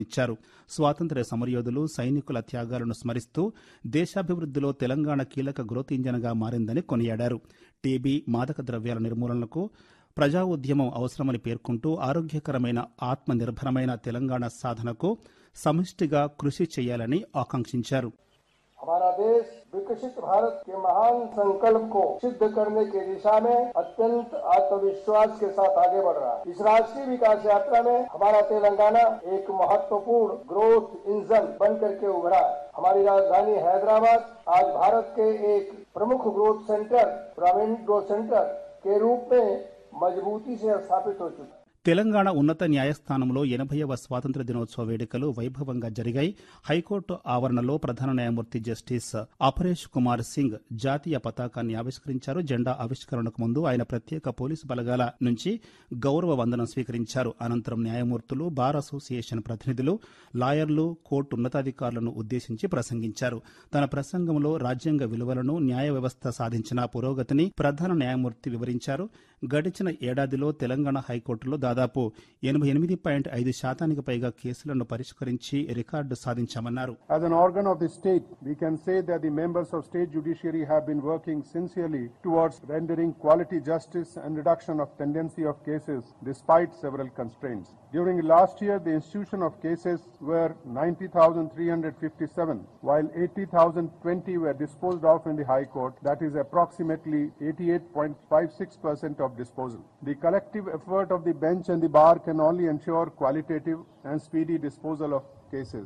ఇచ్చారు స్వాతంత్ర్య సమరయోధులు సైనికుల త్యాగాలను స్మరిస్తూ దేశాభివృద్ధిలో తెలంగాణ కీలక గ్రోత్ ఇంజన్గా మారిందని కొనియాడారు టీబీ మాదక ద్రవ్యాల నిర్మూలనకు ప్రజా ఉద్యమం అవసరమని పేర్కొంటూ ఆరోగ్యకరమైన ఆత్మనిర్భరమైన తెలంగాణ సాధనకు సమిష్టిగా కృషి చేయాలని ఆకాంక్షించారు हमारा देश विकसित भारत के महान संकल्प को सिद्ध करने की दिशा में अत्यंत आत्मविश्वास के साथ आगे बढ़ रहा है इस राष्ट्रीय विकास यात्रा में हमारा तेलंगाना एक महत्वपूर्ण ग्रोथ इंजन बन करके उभरा है हमारी राजधानी हैदराबाद आज भारत के एक प्रमुख ग्रोथ सेंटर ग्रामीण ग्रोथ सेंटर के रूप में मजबूती से स्थापित हो चुका है తెలంగాణ ఉన్నత న్యాయస్థానంలో ఎనభైవ స్వాతంత్ర దినోత్సవ వేడుకలు వైభవంగా జరిగాయి హైకోర్టు ఆవరణలో ప్రధాన న్యాయమూర్తి జస్టిస్ అపరేష్ కుమార్ సింగ్ జాతీయ పతాకాన్ని ఆవిష్కరించారు జెండా ఆవిష్కరణకు ముందు ఆయన ప్రత్యేక పోలీసు బలగాల నుంచి గౌరవ వందనం స్వీకరించారు అనంతరం న్యాయమూర్తులు బార్ అసోసియేషన్ ప్రతినిధులు లాయర్లు కోర్టు ఉన్నతాధికారులను ఉద్దేశించి ప్రసంగించారు తన ప్రసంగంలో రాజ్యాంగ విలువలను న్యాయ వ్యవస్థ సాధించిన పురోగతిని ప్రధాన న్యాయమూర్తి వివరించారు గడిచిన ఏడాదిలో తెలంగాణ హైకోర్టులో దాదాపు ఎనభై ఎనిమిది పాయింట్ ఐదు శాతానికి పైగా కేసులను పరిష్కరించి రికార్డు సాధించామన్నారు As an organ of the state, we can say that the members of state judiciary have been working sincerely towards rendering quality justice and reduction of tendency of cases despite several constraints. During last year, the institution of cases were 90,357, while 80,020 were disposed of in the High Court, that is approximately 88.56% of disposal. The collective effort of the bench and the bar can only ensure qualitative and speedy disposal of cases.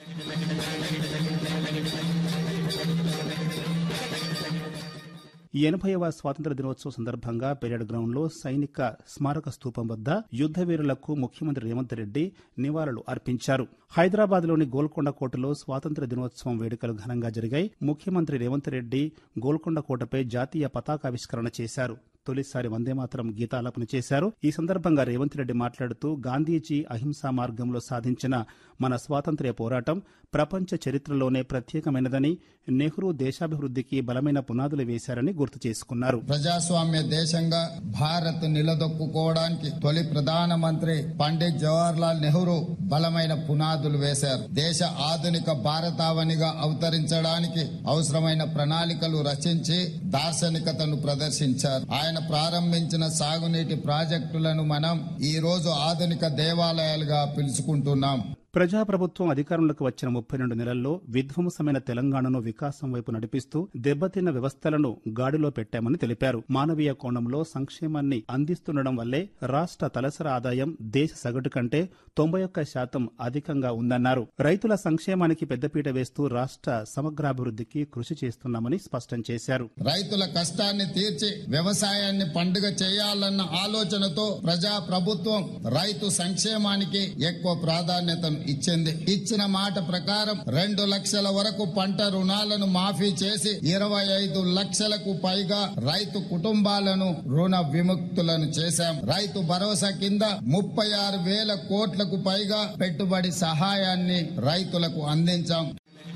ఎనభైవ స్వాతంత్ర దినోత్సవం సందర్భంగా parade గ్రౌండ్లో సైనిక స్మారక స్తూపం వద్ద యుద్ద వీరులకు ముఖ్యమంత్రి రేవంత్ రెడ్డి నివాళులు అర్పించారు హైదరాబాద్లోని గోల్కొండ కోటలో స్వాతంత్ర దినోత్సవం వేడుకలు ఘనంగా జరిగాయి ముఖ్యమంత్రి రేవంత్ రెడ్డి గోల్కొండ కోటపై జాతీయ పతాకావిష్కరణ చేశారు తొలిసారి వందేమాతరం గీతాలాపన చేశారు ఈ సందర్భంగా రేవంత్ రెడ్డి మాట్లాడుతూ గాంధీజీ అహింసా మార్గంలో సాధించిన మన స్వాతంత్ర్య పోరాటం ప్రపంచ చరిత్రలోనే ప్రత్యేకమైనదని నెహ్రూ దేశాభివృద్ధికి బలమైన పునాదులు వేశారని గుర్తు చేసుకున్నారు ప్రజాస్వామ్య దేశంగా భారత్ నిలదొక్కుకోవడానికి తొలి ప్రధానమంత్రి పండిత్ జవహర్ లాల్ నెహ్రూ బలమైన పునాదులు వేశారు దేశ ఆధునిక భారతావనిగా అవతరించడానికి అవసరమైన ప్రణాళికలు రచించి దార్శనికతను ప్రదర్శించారు ఆయన ప్రారంభించిన సాగునీటి ప్రాజెక్టులను మనం ఈ రోజు ఆధునిక దేవాలయాలుగా పిలుచుకుంటున్నాం ప్రజాప్రభుత్వం అధికారంలోకి వచ్చిన ముప్పై రెండు నెలల్లో విధ్వంసమైన తెలంగాణను వికాసం వైపు నడిపిస్తూ దెబ్బతిన్న వ్యవస్థలను గాడిలో పెట్టామని తెలిపారు మానవీయ కోణంలో సంక్షేమాన్ని అందిస్తుండడం వల్లే రాష్ట్ర తలసరి ఆదాయం దేశ సగటు కంటే తొంభై ఒక్క శాతం అధికంగా ఉందన్నారు రైతుల సంక్షేమానికి పెద్దపీట వేస్తూ రాష్ట్ర సమగ్రాభివృద్ధికి కృషి చేస్తున్నామని స్పష్టం చేశారు రైతుల కష్టాన్ని తీర్చి వ్యవసాయాన్ని పండుగ చేయాలన్న ఆలోచనతో ప్రజా ప్రభుత్వం రైతు సంక్షేమానికి ఎక్కువ ప్రాధాన్యతను ఇచ్చింది ఇచ్చిన మాట ప్రకారం రెండు లక్షల వరకు పంట రుణాలను మాఫీ చేసి ఇరవై ఐదు లక్షలకు పైగా రైతు కుటుంబాలను రుణ విముక్తులను చేశాం రైతు భరోసా కింద ముప్పై ఆరు వేల కోట్లకు పైగా పెట్టుబడి సహాయాన్ని రైతులకు అందించాం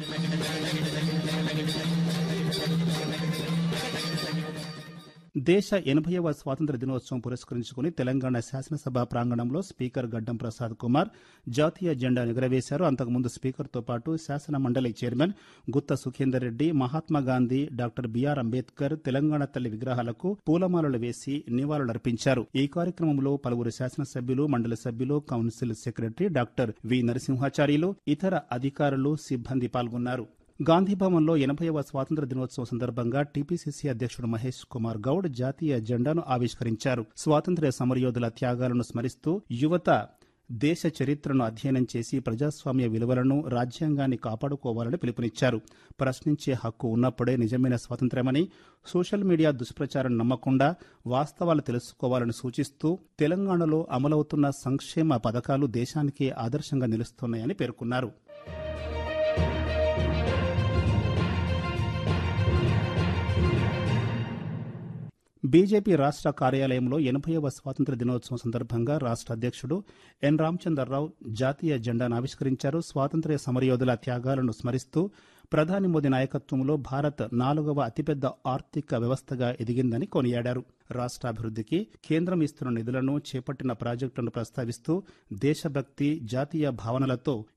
దేశ ఎనభైవ స్వాతంత్ర దినోత్సవం పురస్కరించుకుని తెలంగాణ శాసనసభ ప్రాంగణంలో స్పీకర్ గడ్డం ప్రసాద్ కుమార్ జాతీయ జెండా ఎగురవేశారు అంతకుముందు స్పీకర్తో పాటు శాసన మండలి chairman Gutha Sukender Reddy Mahatma Gandhi doctor BR Ambedkar Telangana తల్లి విగ్రహాలకు పూలమాలలు వేసి నివాళులర్పించారు ఈ కార్యక్రమంలో పలువురు శాసనసభ్యులు మండలి సభ్యులు council secretary doctor V Narasimhacharyulu ఇతర అధికారులు సిబ్బంది పాల్గొన్నారు గాంధీభవన్లో ఎనభైవ స్వాతంత్ర దినోత్సవం సందర్భంగా టీపీసీసీ అధ్యక్షుడు మహేష్ కుమార్ గౌడ్ జాతీయ జెండాను ఆవిష్కరించారు స్వాతంత్ర్య సమరయోధుల త్యాగాలను స్మరిస్తూ యువత దేశ చరిత్రను అధ్యయనం చేసి ప్రజాస్వామ్య విలువలను రాజ్యాంగాన్ని కాపాడుకోవాలని పిలుపునిచ్చారు ప్రశ్నించే హక్కు ఉన్నప్పుడే నిజమైన స్వాతంత్ర్యమని సోషల్ మీడియా దుష్ప్రచారం నమ్మకుండా వాస్తవాలు తెలుసుకోవాలని సూచిస్తూ తెలంగాణలో అమలవుతున్న సంక్షేమ పథకాలు దేశానికి ఆదర్శంగా నిలుస్తున్నాయని పేర్కొన్నారు బీజేపీ రాష్ట్ర కార్యాలయంలో ఎనభైవ స్వాతంత్ర దినోత్సవం సందర్భంగా రాష్ట్ర అధ్యక్షుడు ఎన్ రామచంద్రరావు జాతీయ జెండాను ఆవిష్కరించారు స్వాతంత్ర్య సమరయోధుల త్యాగాలను స్మరిస్తూ ప్రధాని మోదీ నాయకత్వంలో భారత్ నాలుగవ అతిపెద్ద ఆర్థిక వ్యవస్థగా ఎదిగిందని కొనియాడారు రాష్ట్రాభివృద్ధికి కేంద్రం ఇస్తున్న నిధులను చేపట్టిన ప్రాజెక్టులను ప్రస్తావిస్తూ దేశభక్తి జాతీయ భావనలతో